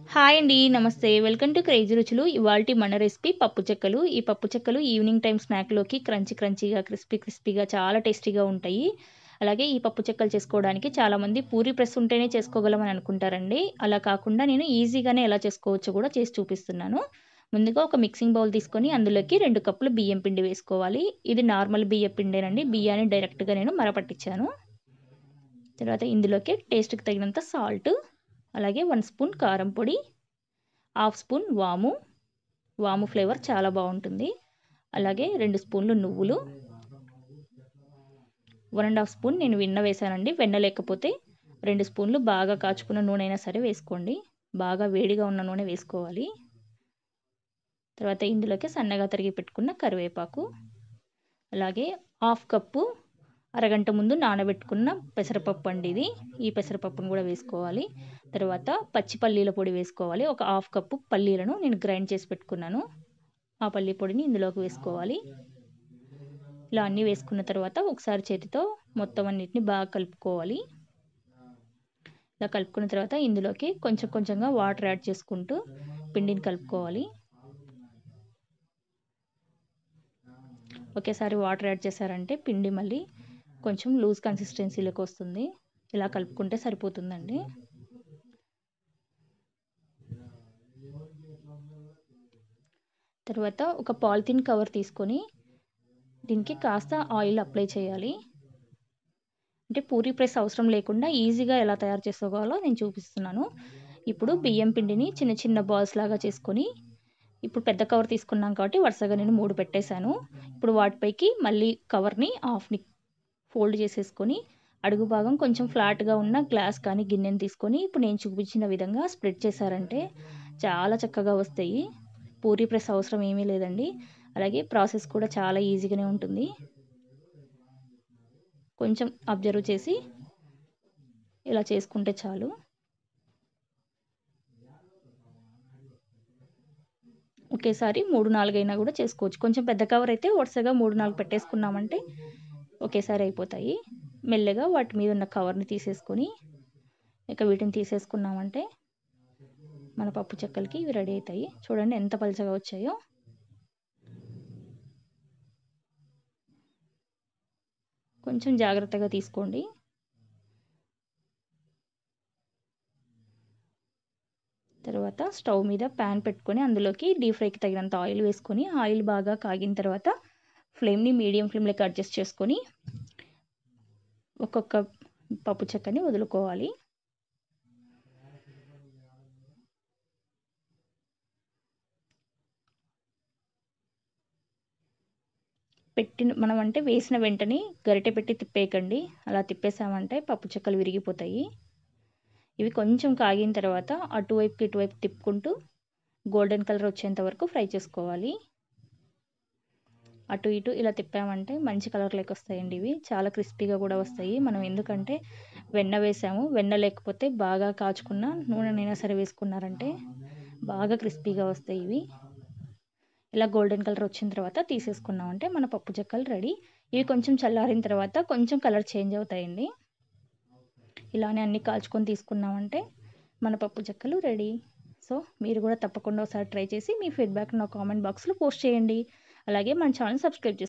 hi అండి నమస్తే welcome to crazy రుచులు ఇవాల్టి మన రెసిపీ పప్పు చెక్కలు ఈ పప్పు చెక్కలు ఈవినింగ్ టైం స్నాక్లోకి క్రంచీ క్రంచీగా క్రిస్పీ క్రిస్పీగా చాలా టేస్టీగా ఉంటాయి అలాగే ఈ పప్పు చెక్కలు చేసుకోవడానికి చాలామంది పూరి ప్రెస్ ఉంటేనే చేసుకోగలమని అనుకుంటారండి అలా కాకుండా నేను ఈజీగానే ఎలా చేసుకోవచ్చో కూడా చేసి చూపిస్తున్నాను ముందుగా ఒక మిక్సింగ్ బౌల్ తీసుకొని అందులోకి రెండు కప్పులు బియ్యం పిండి వేసుకోవాలి ఇది నార్మల్ బియ్యం పిండేనండి బియ్యాన్ని డైరెక్ట్గా నేను మరపట్టించాను తర్వాత ఇందులోకి టేస్ట్కి తగినంత సాల్ట్ అలాగే వన్ స్పూన్ కారం పొడి హాఫ్ స్పూన్ వాము వాము ఫ్లేవర్ చాలా బాగుంటుంది అలాగే రెండు స్పూన్లు నువ్వులు వన్ అండ్ హాఫ్ స్పూన్ నేను వెన్న వేసానండి వెన్న లేకపోతే రెండు స్పూన్లు బాగా కాచుకున్న నూనె అయినా సరే వేసుకోండి బాగా వేడిగా ఉన్న నూనె వేసుకోవాలి తర్వాత ఇందులోకి సన్నగా తరిగి పెట్టుకున్న కరివేపాకు అలాగే హాఫ్ కప్పు అరగంట ముందు నానబెట్టుకున్న పెసరపప్పు అండి ఇది ఈ పెసరపప్పును కూడా వేసుకోవాలి తర్వాత పచ్చి పల్లీల పొడి వేసుకోవాలి ఒక హాఫ్ కప్పు పల్లీలను నేను గ్రైండ్ చేసి పెట్టుకున్నాను ఆ పల్లీ పొడిని ఇందులోకి వేసుకోవాలి ఇలా అన్నీ వేసుకున్న తర్వాత ఒకసారి చేతితో మొత్తం అన్నిటిని బాగా కలుపుకోవాలి ఇలా కలుపుకున్న తర్వాత ఇందులోకి కొంచెం కొంచెంగా వాటర్ యాడ్ చేసుకుంటూ పిండిని కలుపుకోవాలి ఒకేసారి వాటర్ యాడ్ చేశారంటే పిండి మళ్ళీ కొంచెం లూజ్ కన్సిస్టెన్సీలోకి వస్తుంది ఇలా కలుపుకుంటే సరిపోతుందండి తర్వాత ఒక పాలిథిన్ కవర్ తీసుకొని దీనికి కాస్త ఆయిల్ అప్లై చేయాలి అంటే పూరి ప్రెస్ అవసరం లేకుండా ఈజీగా ఎలా తయారు చేసుకోవాలో నేను చూపిస్తున్నాను ఇప్పుడు బియ్యం పిండిని చిన్న చిన్న బాల్స్ లాగా చేసుకొని ఇప్పుడు పెద్ద కవర్ తీసుకున్నాం కాబట్టి వరుసగా నేను మూడు పెట్టేశాను ఇప్పుడు వాటిపైకి మళ్ళీ కవర్ని హాఫ్ని ఫోల్డ్ చేసేసుకొని అడుగు భాగం కొంచెం ఫ్లాట్గా ఉన్న గ్లాస్ కానీ గిన్నెని తీసుకొని ఇప్పుడు నేను చూపించిన విధంగా స్ప్రెడ్ చేశారంటే చాలా చక్కగా వస్తాయి పూరి ప్రెస్ అవసరం ఏమీ లేదండి అలాగే ప్రాసెస్ కూడా చాలా ఈజీగానే ఉంటుంది కొంచెం అబ్జర్వ్ చేసి ఇలా చేసుకుంటే చాలు ఒకేసారి మూడు నాలుగైనా కూడా చేసుకోవచ్చు కొంచెం పెద్ద కవర్ అయితే వరుసగా మూడు నాలుగు పెట్టేసుకున్నామంటే ఒకేసారి అయిపోతాయి మెల్లగా వాటి మీద ఉన్న కవర్ని తీసేసుకొని ఇక వీటిని తీసేసుకున్నామంటే మన పప్పు చెక్కలకి ఇవి రెడీ అవుతాయి చూడండి ఎంత పలచగా వచ్చాయో కొంచెం జాగ్రత్తగా తీసుకోండి తర్వాత స్టవ్ మీద ప్యాన్ పెట్టుకొని అందులోకి డీప్ ఫ్రైకి తగినంత ఆయిల్ వేసుకొని ఆయిల్ బాగా కాగిన తర్వాత ఫ్లేమ్ని మీడియం ఫ్లేమ్లోకి అడ్జస్ట్ చేసుకొని ఒక్కొక్క పప్పు చెక్కని వదులుకోవాలి పెట్టిన మనం అంటే వేసిన వెంటనే గరిటె పెట్టి తిప్పేయకండి అలా తిప్పేసామంటే పప్పు చెక్కలు విరిగిపోతాయి ఇవి కొంచెం కాగిన తర్వాత అటువైపుకి ఇటువైపు తిప్పుకుంటూ గోల్డెన్ కలర్ వచ్చేంత వరకు ఫ్రై చేసుకోవాలి అటు ఇటు ఇలా తిప్పామంటే మంచి కలర్లోకి వస్తాయండి ఇవి చాలా క్రిస్పీగా కూడా వస్తాయి మనం ఎందుకంటే వెన్న వేసాము వెన్న లేకపోతే బాగా కాచుకున్న నూనెనైనా సరే వేసుకున్నారంటే బాగా క్రిస్పీగా వస్తాయి ఇవి ఇలా గోల్డెన్ కలర్ వచ్చిన తర్వాత తీసేసుకున్నామంటే మన పప్పు చెక్కలు రెడీ ఇవి కొంచెం చల్లారిన తర్వాత కొంచెం కలర్ చేంజ్ అవుతాయండి ఇలానే అన్ని కాల్చుకొని తీసుకున్నామంటే మన పప్పు చెక్కలు రెడీ సో మీరు కూడా తప్పకుండా ఒకసారి ట్రై చేసి మీ ఫీడ్బ్యాక్ నా కామెంట్ బాక్స్లో పోస్ట్ చేయండి అలాగే మన ఛానల్ సబ్స్క్రైబ్ చేసుకోండి